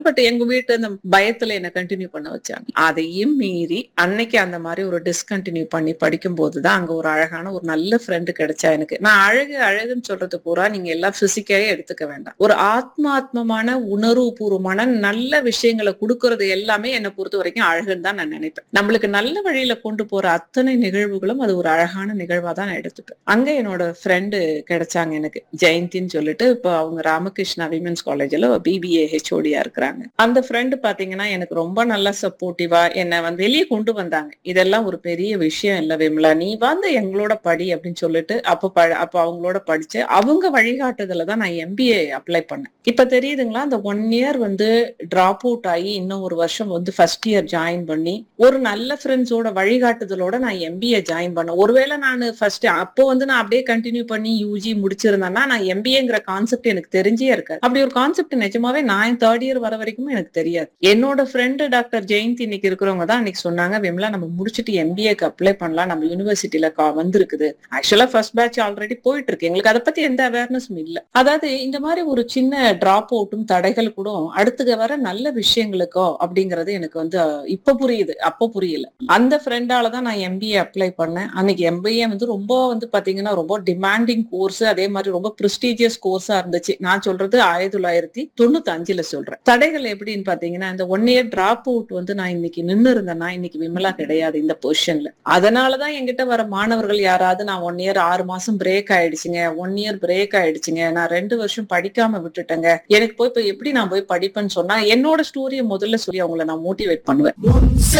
but எங்க வீட்டு அந்த பயத்துல என்ன கண்டினியூ பண்ண வச்சாங்க அதையும் மீறி அன்னைக்கு அந்த மாதிரி ஒரு டிஸ்கண்டினியூ பண்ணி படிக்கும் போதுதான் அங்க ஒரு அழகான ஒரு நல்ல ஃப்ரெண்டு கிடைச்சா எனக்கு நான் அழகு அழகுன்னு சொல்றது பூரா நீங்க எல்லாம் பிசிக்கவே எடுத்துக்க வேண்டாம் ஒரு ஆத்மாத்மமான உணர்வு பூர்வமான நல்ல விஷயங்களை கொடுக்கறது எல்லாமே என்னை பொறுத்த வரைக்கும் அழகுன்னு தான் நான் நினைப்பேன் நம்மளுக்கு நல்ல வழியில கொண்டு போற அத்தனை நிகழ்வுகளும் அது ஒரு அழகான நிகழ்வா தான் நான் எடுத்துப்பேன் அங்க என்னோட ஃப்ரெண்டு கிடைச்சாங்க எனக்கு ஜெயந்தின்னு சொல்லிட்டு இப்போ அவங்க ராமகிருஷ்ணா விமென்ஸ் காலேஜ்ல பிபிஏ ஹெச்ஓடியா இருக்கிறாங்க அந்த ஃப்ரெண்டு பாத்தீங்கன்னா எனக்கு ரொம்ப நல்லா சப்போர்ட்டிவா என்னை வந்து வெளியே கொண்டு வந்தாங்க இதெல்லாம் ஒரு பெரிய விஷயம் இல்ல விமலா நீ வந்து எங்களோட படி அப்படின்னு சொல்லிட்டு அப்ப ப- அப்ப அவங்களோட படிச்சு அவங்க வழிகாட்டுதல தான் நான் எம்பிஏ அப்ளை பண்ணேன் இப்ப தெரியுதுங்களா அந்த ஒன் இயர் வந்து டிராப் அவுட் ஆகி இன்னும் ஒரு வருஷம் வந்து ஃபர்ஸ்ட் இயர் ஜாயின் பண்ணி ஒரு நல்ல ஃப்ரெண்ட்ஸோட வழிகாட்டுதலோட நான் எம்பிஏ ஜாயின் பண்ணேன் ஒருவேளை நான் ஃபர்ஸ்ட் அப்போ வந்து நான் அப்படியே கண்டினியூ பண்ணி யூஜி முடிச்சிருந்தேன்னா நான் எம்பிஏங்கிற கான்செப்ட் எனக்கு தெரிஞ்சே இருக்காது அப்படி ஒரு கான்செப்ட் நிஜமாவே நான் தேர்ட் இயர் வர வரைக்கும் எனக்கு தெரியாது என்னோட ஃப்ரெண்டு டாக்டர் ஜெயந்தி இன்னைக்கு இருக்கிறவங்க தான் அன்னைக்கு சொன்னாங்க விமலா நம்ம முடிச்சுட்டு எம்பிஏக்கு அப்ளை பண்ணலாம் நம்ம யூனிவர்சிட்டியில வந்திருக்குது ஆக்சுவலா ஃபர்ஸ்ட் பேட்ச் ஆல்ரெடி போயிட்டு இருக்கு எங்களுக்கு அதை பத்தி எந்த அவேர்னஸும் இல்ல அதாவது இந்த மாதிரி ஒரு சின்ன டிராப் அவுட்டும் தடைகள் கூட அடுத்து வர நல்ல விஷயங்களுக்கோ அப்படிங்கறது எனக்கு வந்து அஹ், இப்ப புரியுது அப்போ புரியல அந்த ஃப்ரெண்டால தான் நான் எம்பிஏ அப்ளை பண்ணேன் அன்னைக்கு எம்பிஏ வந்து ரொம்ப வந்து பாத்தீங்கன்னா ரொம்ப டிமாண்டிங் கோர்ஸ் அதே மாதிரி ரொம்ப ப்ரெஸ்டீஜியஸ் கோர்ஸா இருந்துச்சு நான் சொல்றது ஆயிரத்தி தொள்ளாயிரத்தி தொண்ணூத்தி அஞ்சுல சொல்றேன் தடைகள் எப்படின்னு பாத்தீங்கன்னா இந்த ஒன் இயர் டிராப் அவுட் வந்து நான் இன்னைக்கு நின்னு இருந்தேன்னா இன்னைக்கு விமலா கிடையாது இந்த பொசிஷன்ல அதனாலதான் என்கிட்ட வர மாணவர்கள் யாராவது நான் ஒன் இயர் ஆறு மாசம் பிரேக் ஆயிடுச்சுங்க ஒன் இயர் பிரேக் ஆயிடுச்சுங்க நான் ரெண்டு வருஷம் படிக்காம விட்டுட்டேங்க எனக்கு போய் இப்ப எப்படி நான் போய் படிப்பேன்னு சொன்னா என்னோட ஸ்டோரியை முதல்ல சொல்லி அவங்கள நான் மோட்டிவேட் பண்ணுவேன்